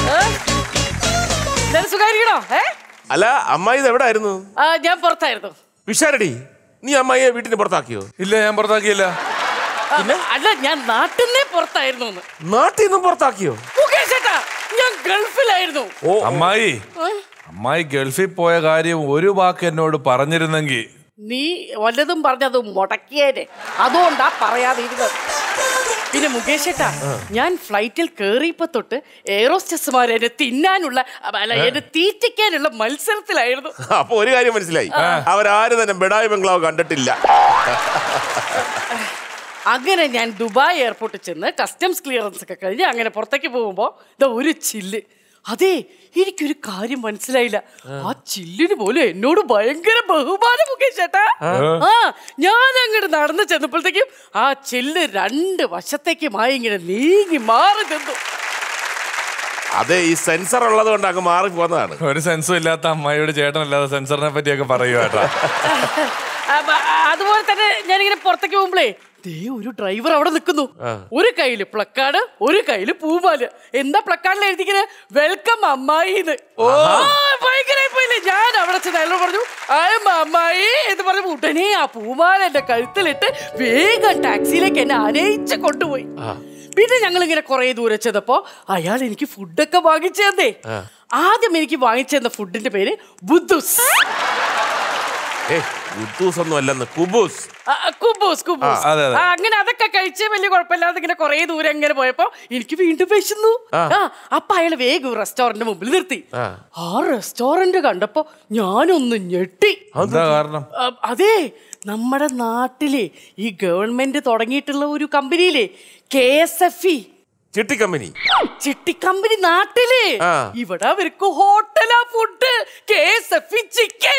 എന്തായാലും സുഖായിരിക്കണോ ഏ അല്ല അമ്മായി ഇത് എവിടെ ആയിരുന്നു ആ, ഞാൻ പുറത്തായിരുന്നു വിഷാരടി നീ അമ്മായിയെ വീട്ടിന് പുറത്താക്കിയോ ഇല്ല ഞാൻ പുറത്താക്കിയില്ല ആ, അല്ല ഞാൻ നാട്ടിൽ നിന്നേ പുറത്തായിരുന്നു എന്ന് നാട്ടിൽ നിന്നും പുറത്താക്കിയോ മുകേഷ് ചേട്ടാ ഞാൻ ഗൾഫിലായിരുന്നു ഓ അമ്മായി അമ്മായി ഗൾഫിൽ പോയ കാര്യം ഒരു വാക്ക് എന്നോട് പറഞ്ഞിരുന്നെങ്കിൽ നീ വല്ലതും പറഞ്ഞത് മുടക്കിയേനെ അതുകൊണ്ടാ പറയാതിരുന്നത് പിന്നെ മുകേഷ് ചേട്ടാ ഞാൻ ഫ്ലൈറ്റിൽ കേറിയപ്പോ തൊട്ട് എയറോസ്റ്റസുമാർ എന്നെ തിന്നാനുള്ള അല്ല എന്നെ തീറ്റിക്കാനുള്ള മത്സരത്തിലായിരുന്നു അപ്പൊ ഒരു കാര്യം മനസ്സിലായി അവരാരും തന്നെ ബെഡായി ബംഗ്ലാവ് കണ്ടിട്ടില്ല അങ്ങനെ ഞാൻ ദുബായ് എയർപോർട്ടിൽ ചെന്ന് കസ്റ്റംസ് ക്ലിയറൻസ് ഒക്കെ കഴിഞ്ഞ് അങ്ങനെ പുറത്തേക്ക് പോകുമ്പോ ഇതാ ഒരു ചില്ല് അതെ എനിക്കൊരു കാര്യം മനസ്സിലായില്ല ആ ചില്ലിന് പോലും എന്നോട് ഭയങ്കര ബഹുമാനം മുകേഷ് ചേട്ടാ ആ ഞാൻ അങ്ങോട്ട് നടന്നു ചെന്നപ്പോഴത്തേക്കും ആ ചില്ല് രണ്ട് വശത്തേക്കുമായി ഇങ്ങനെ നീങ്ങി മാറി നിന്നു അതെ ഈ സെൻസർ ഉള്ളത് കൊണ്ട് അങ്ങ് മാറി പോന്നതാണ് ഒരു സെൻസും ഇല്ലാത്ത അമ്മായിയോട് ചേട്ടനല്ലാതെ സെൻസറിനെ പറ്റിയൊക്കെ പറയുക കേട്ടോ അപ്പൊ അതുപോലെ തന്നെ ഞാനിങ്ങനെ പുറത്തേക്ക് പോകുമ്പോഴേ ദേ ഒരു ഡ്രൈവർ അവിടെ നിൽക്കുന്നു ഒരു കയ്യില് പ്ലക്കാർഡ് ഒരു കയ്യില് പൂമാല് എന്താ പ്ലക്കാർഡിൽ എഴുതിക്കുന്നത് വെൽക്കം അമ്മായിന്ന് ഓ ഭയങ്കര പോയില്ലേ ഞാൻ അവിടെ ചെന്ന് അയാളോട് പറഞ്ഞു ആയം അമ്മായി എന്ന് പറഞ്ഞു ഉടനെ ആ പൂമാല എന്റെ കഴുത്തിലിട്ട് വേഗം ടാക്സിയിലേക്ക് എന്നെ അനയിച്ച് കൊണ്ടുപോയി പിന്നെ ഞങ്ങൾ ഇങ്ങനെ കുറെ ദൂരെ ചെന്നപ്പോ അയാൾ എനിക്ക് ഫുഡൊക്കെ വാങ്ങിച്ചു തന്നേ ആദ്യം എനിക്ക് വാങ്ങിച്ചു തന്ന ഫുഡിന്റെ പേര് ബുദ്ധുസ് ഏ ഉത്തൂസ് ഒന്നും അല്ലെന്ന് കുബൂസ് ആ, ആ, കുബൂസ് കുബൂസ് ആ, അതെ, അതെ. ആ, അങ്ങനെ അതൊക്കെ കഴിച്ച് വലിയ കുഴപ്പമില്ലാതെ ഇങ്ങനെ കുറെ ദൂരം ഇങ്ങനെ പോയപ്പോ എനിക്ക് വീണ്ടും വിശന്നു ആ അപ്പൊ അയാള് വേഗം റെസ്റ്റോറന്റ് മുമ്പിൽ നിർത്തി ആ റെസ്റ്റോറന്റ് കണ്ടപ്പോ ഞാനൊന്ന് ഞെട്ടി എന്താ കാരണം ആ, അതെ നമ്മുടെ നാട്ടിലെ ഈ ഗവൺമെന്റ് തുടങ്ങിയിട്ടുള്ള ഒരു കമ്പനിയിലെ കെ എസ് എഫ് ഇ ചിട്ടി കമ്പനി ചിട്ടി കമ്പനി നാട്ടില് ആ. ഇവിടെ അവർക്ക് ഹോട്ടലാ food K S F E chicken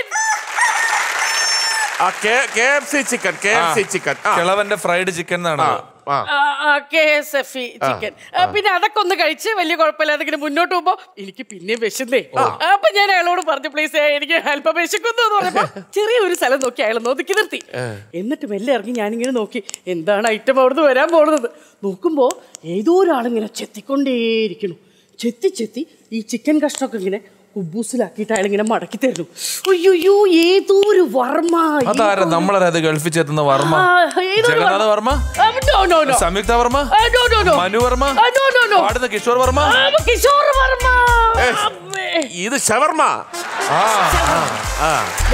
ആ K F C chicken K F C chicken ആ കിളവന്റെ ഫ്രൈഡ് ചിക്കൻ എന്നാണ് ആ K S F E chicken പിന്നെ അതൊക്കെ ഒന്ന് കഴിച്ച് വലിയ കുഴപ്പമില്ലാതെ ഇങ്ങനെ മുന്നോട്ട് പോകുമ്പോ എനിക്ക് പിന്നെ വിശന്നേ അപ്പൊ ഞാൻ അയാളോട് പറഞ്ഞു പ്ലീസ് എനിക്ക് അല്പം വിശക്കുന്നു എന്ന് പറഞ്ഞപ്പോ ചെറിയൊരു സ്ഥലം നോക്കി അയാൾ നോക്കി നിർത്തി എന്നിട്ട് മെല്ലെ ഇറങ്ങി ഞാനിങ്ങനെ നോക്കി എന്താണ് ഐറ്റം അവിടുന്ന് വരാൻ പോകുന്നത് നോക്കുമ്പോ ഏതോ ഒരാളിങ്ങനെ ചെത്തിക്കൊണ്ടേയിരിക്കുന്നു ചെത്തി ചെത്തി ഈ ചിക്കൻ കഷ്ണമൊക്കെ ഇങ്ങനെ ഉബൂസിലാക്കിയിട്ട് അയാൾ ഇങ്ങനെ മടക്കി തരുന്നു അയ്യോ ഏതോ ഒരു വർമ്മ അതാരാ നമ്മളത് ഗൾഫിൽ ചെത്തുന്ന വർമ്മ ആ, ഏതോ ഒരു ജഗന്നാഥ വർമ്മ ആ, no, no, no. സംയുക്ത വർമ്മ ആ, no, no, no. Manu Varma ആ, no, no, no. പാടുന്ന കിഷോർ വർമ്മ ആ, കിഷോർ വർമ്മ അമ്മേ. ഇത് ഷവർമ്മ ആ ആ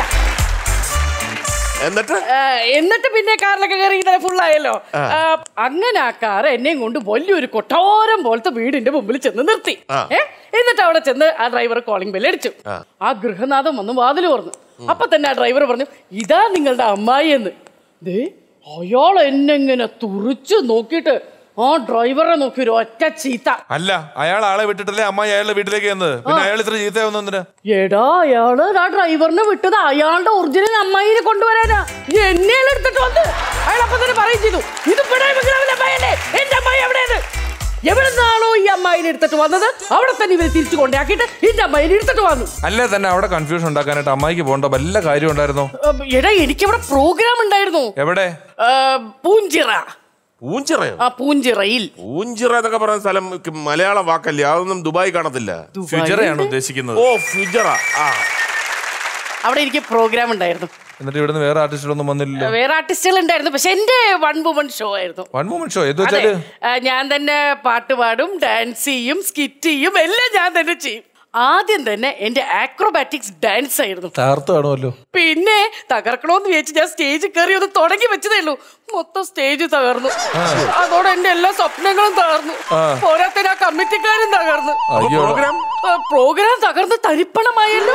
എന്നിട്ട് ആ, എന്നിട്ട് പിന്നെ കാറിലൊക്കെ കയറി ഇങ്ങനെ ഫുള്ളായല്ലോ അങ്ങനെ ആ കാർ എന്നെയും കൊണ്ട് വലിയൊരു കൊട്ടാരം പോലത്തെ വീടിന്റെ മുമ്പിൽ ചെന്ന് നിർത്തി ഏ എന്നിട്ട് അവിടെ ചെന്ന് ആ ഡ്രൈവർ കോളിംഗ് ബെൽ അടിച്ചു ആ ഗൃഹനാഥം വന്ന് വാതിൽ തുറന്നു അപ്പൊ തന്നെ ആ ഡ്രൈവർ പറഞ്ഞു ഇതാ നിങ്ങളുടെ അമ്മായി എന്ന് ദേ അയാൾ എന്നെ ഇങ്ങനെ തുറിച്ചു നോക്കിയിട്ട് ആ ഡ്രൈവറെ നോക്കി ഒരു ഒറ്റ ചീത്ത അല്ല അയാൾ ആളെ വിട്ടിട്ടല്ലേ അമ്മായി അയാളുടെ വീട്ടിലേക്ക് വന്നത് പിന്നെ അയാൾ ഇത്ര ചീത്തയാവുന്ന എന്തിനാ എടാ അയാള് ആ ഡ്രൈവറിനെ വിട്ടത് അയാളുടെ ഒറിജിനൽ അമ്മായിനെ കൊണ്ടുവരാനാ എന്നെയാണ് എടുത്തിട്ട് വന്ന് അയാൾ അപ്പൊ തന്നെ പറയും ചെയ്തു ഇത് പിണറായി വിജയന്റെ അമ്മായിയല്ലേ എന്റെ അമ്മായി എവിടെയാണ് എവിടെ നിന്നാണോ ഈ അമ്മായിനെ എടുത്തിട്ട് വന്നത് അവിടെ തന്നെ ഇവര് തിരിച്ചു കൊണ്ടാക്കിയിട്ട് എന്റെ അമ്മായിനെ എടുത്തിട്ട് വന്നു അല്ലേ തന്നെ അവിടെ കൺഫ്യൂഷൻ ഉണ്ടാക്കാനായിട്ട് അമ്മായിക്ക് പോകണ്ട വല്ല കാര്യം ഉണ്ടായിരുന്നോ ഉം, എടാ എനിക്കവിടെ പ്രോഗ്രാം ഉണ്ടായിരുന്നു എവിടെ ആ, പൂഞ്ചിറ പൂഞ്ചിറയോ ആ പൂഞ്ചിറയിൽ പൂഞ്ചിറ എന്നൊക്കെ പറയുന്ന സ്ഥലം ക്ക് മലയാളം വാക്കല്ലേ അതൊന്നും ദുബായ് കാണത്തില്ല ഫ്യൂച്ചറെയാണ് ഉദ്ദേശിക്കുന്നത് ഓ ഫ്യൂജറ ആ അവിടെ എനിക്ക് പ്രോഗ്രാം ഉണ്ടായിരുന്നു എന്നിട്ട് ഇവിടുന്ന് വേറെ ആർട്ടിസ്റ്റുകളൊന്നും വന്നില്ലല്ലോ വേറെ ആർട്ടിസ്റ്റുകൾ ഉണ്ടായിരുന്നു പക്ഷെ എന്റെ വൺ വുമൺ ഷോ ആയിരുന്നു വൺ മൂമെന്റ് ഷോ എന്ന് അതെ വെച്ചാല് ആ, ഞാൻ തന്നെ പാട്ട് പാടും ഡാൻസ് ചെയ്യും സ്കിറ്റ് ചെയ്യും എല്ലാം ഞാൻ തന്നെ ചെയ്യും ആദ്യം തന്നെ എന്റെ ആക്രോബാറ്റിക്സ് ഡാൻസ് ആയിരുന്നു തകർത്ത് കാണുമല്ലോ പിന്നെ തകർക്കണോന്ന് വിചാരിച്ച് ഞാൻ സ്റ്റേജിൽ കയറി ഒന്ന് തുടങ്ങി വെച്ചതേ ഉള്ളൂ മൊത്തം സ്റ്റേജ് തകർന്നു അതോടെ എന്റെ എല്ലാ സ്വപ്നങ്ങളും തകർന്നു പോരാത്തതിന് ആ കമ്മിറ്റിക്കാരും തകർന്നു അയ്യോ പ്രോഗ്രാം ആ, പ്രോഗ്രാം തകർന്ന് തരിപ്പണമായല്ലോ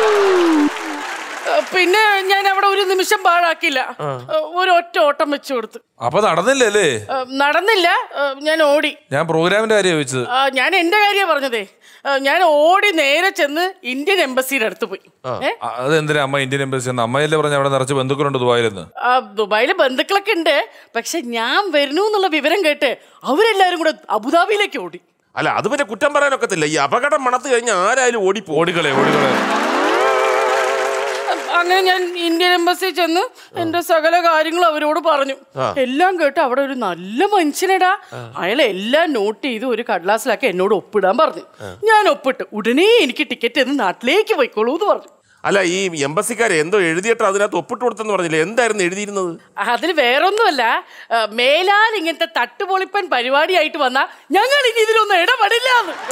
ആ, പിന്നെ ഞാൻ അവിടെ ഒരു നിമിഷം പാഴാക്കില്ല ആ, ഒരു ഒറ്റ ഓട്ടം വെച്ചു കൊടുത്തു അപ്പൊ നടന്നില്ലല്ലേ ആ, നടന്നില്ല ആ, ഞാൻ ഓടി ഞാൻ പ്രോഗ്രാമിന്റെ കാര്യം ചോദിച്ചത് ആ, ഞാൻ എന്റെ കാര്യമാണ് പറഞ്ഞതേ ആ, ഞാൻ ഓടി നേരെ ചെന്ന് ഇന്ത്യൻ എംബസിയുടെ അടുത്ത് പോയി ഏ ആ, അതെന്തിനാ അമ്മ ഇന്ത്യൻ എംബസി എന്ന് അമ്മയല്ലേ പറഞ്ഞ അവിടെ നിറച്ച് ബന്ധുക്കളുണ്ട് ദുബായിലെന്ന് ആ, ദുബായില് ബന്ധുക്കളൊക്കെ ഉണ്ട് പക്ഷെ ഞാൻ വരുന്നു എന്നുള്ള വിവരം കേട്ട് അവരെല്ലാരും കൂടെ അബുദാബിയിലേക്ക് ഓടി അല്ല അത് പിന്നെ കുറ്റം പറയാനൊക്കത്തില്ല ഈ അപകടം മണത്ത് കഴിഞ്ഞാൽ ആരായാലും ഓടിപ്പോ ആ, ഓടിക്കളെ ഓടിക്കളെ അങ്ങനെ ഞാൻ ഇന്ത്യൻ എംബസി ചെന്ന് എന്റെ സകല കാര്യങ്ങളും അവരോട് പറഞ്ഞു എല്ലാം കേട്ട് അവിടെ ഒരു നല്ല മനുഷ്യനടാ അയാൾ എല്ലാം നോട്ട് ചെയ്ത് ഒരു കടലാസിലാക്കി എന്നോട് ഒപ്പിടാൻ പറഞ്ഞു ഞാൻ ഒപ്പിട്ട് ഉടനെ എനിക്ക് ടിക്കറ്റ് എന്ന് നാട്ടിലേക്ക് പോയിക്കോളൂ എന്ന് പറഞ്ഞു അല്ല ഈ എംബസിക്കാരെ എന്തോ എഴുതിയിട്ട് അതിനകത്ത് ഒപ്പിട്ട് കൊടുത്തെന്ന് പറഞ്ഞില്ലേ എന്തായിരുന്നു എഴുതിയിരുന്നത് അതിൽ വേറൊന്നുമല്ല ആ, മേലാൽ ഇങ്ങനത്തെ തട്ടുപൊളിപ്പൻ പരിപാടിയായിട്ട് വന്നാ ഞങ്ങൾ ഇനി ഇതിലൊന്നും ഇടപെടില്ല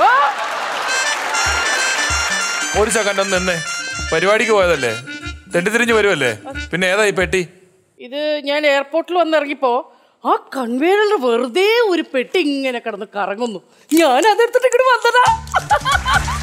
ഒരു സെക്കൻഡ് ഒന്ന് നിന്നേ പരിപാടിക്ക് പോയതല്ലേ തെണ്ടിത്തിരിഞ്ഞ് വരുമല്ലേ പിന്നെ ഏതാ ഈ പെട്ടി ഇത് ഞാൻ എയർപോർട്ടിൽ വന്നിറങ്ങിപ്പോ ആ കൺവെയറിൽ വെറുതെ ഒരു പെട്ടി ഇങ്ങനെ കിടന്ന് കറങ്ങുന്നു ഞാൻ അതെടുത്തിട്ട് ഇങ്ങോട്ട് വന്നതാ